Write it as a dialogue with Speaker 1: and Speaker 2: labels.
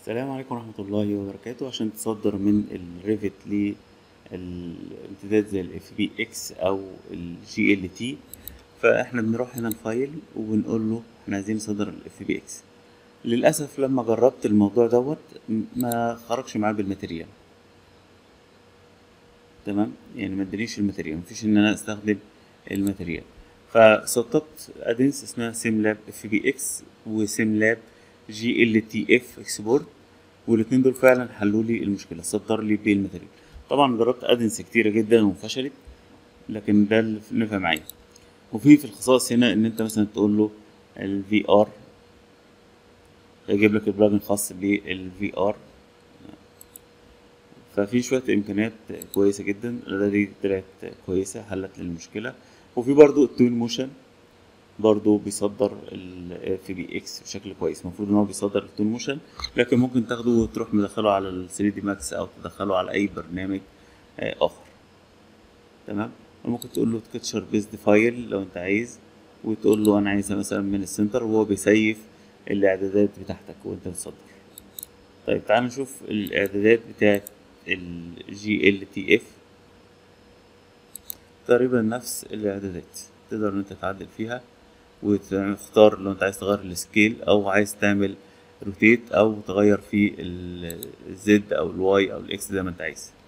Speaker 1: السلام عليكم ورحمة الله وبركاته عشان تصدر من الريفت للامتداد زي الاف بي اكس او الجي ال تي فاحنا بنروح هنا الفايل وبنقول له احنا عايزين نصدر الاف بي اكس للاسف لما جربت الموضوع دوت ما خرجش معاه بالماتيريال تمام يعني ما ادانيش الماتيريال مفيش ان انا استخدم الماتيريال فسطبت ادنس اسمها سيم لاب اف بي اكس وسيم لاب جي ال تي اف اكسبورت والاتنين دول فعلا حلوا لي المشكله صدر لي بالماتيريال طبعا جربت ادنس كتيره جدا وفشلت لكن ده اللي نفع معايا وفي في الخصائص هنا ان انت مثلا تقول له الفي ار يجيب لك البلاجن خاص بالفي ار ففي شوية إمكانيات كويسة جدا الأداة دي طلعت كويسة حلت للمشكلة وفي برضو التوين موشن برضو بيصدر ال في بي اكس بشكل كويس المفروض ان هو بيصدر التون موشن لكن ممكن تاخده وتروح مدخله على ال 3 دي ماكس او تدخله على اي برنامج اخر تمام ممكن تقول له تكتشر بيزد فايل لو انت عايز وتقول له انا عايزها مثلا من السنتر وهو بيسيف الاعدادات بتاعتك وانت بتصدر طيب تعال نشوف الاعدادات بتاعت الجي ال تي اف تقريبا نفس الاعدادات تقدر ان انت تعدل فيها وتختار لو انت عايز تغير السكيل او عايز تعمل روتيت او تغير في الزد او الواي او الاكس زي ما انت عايز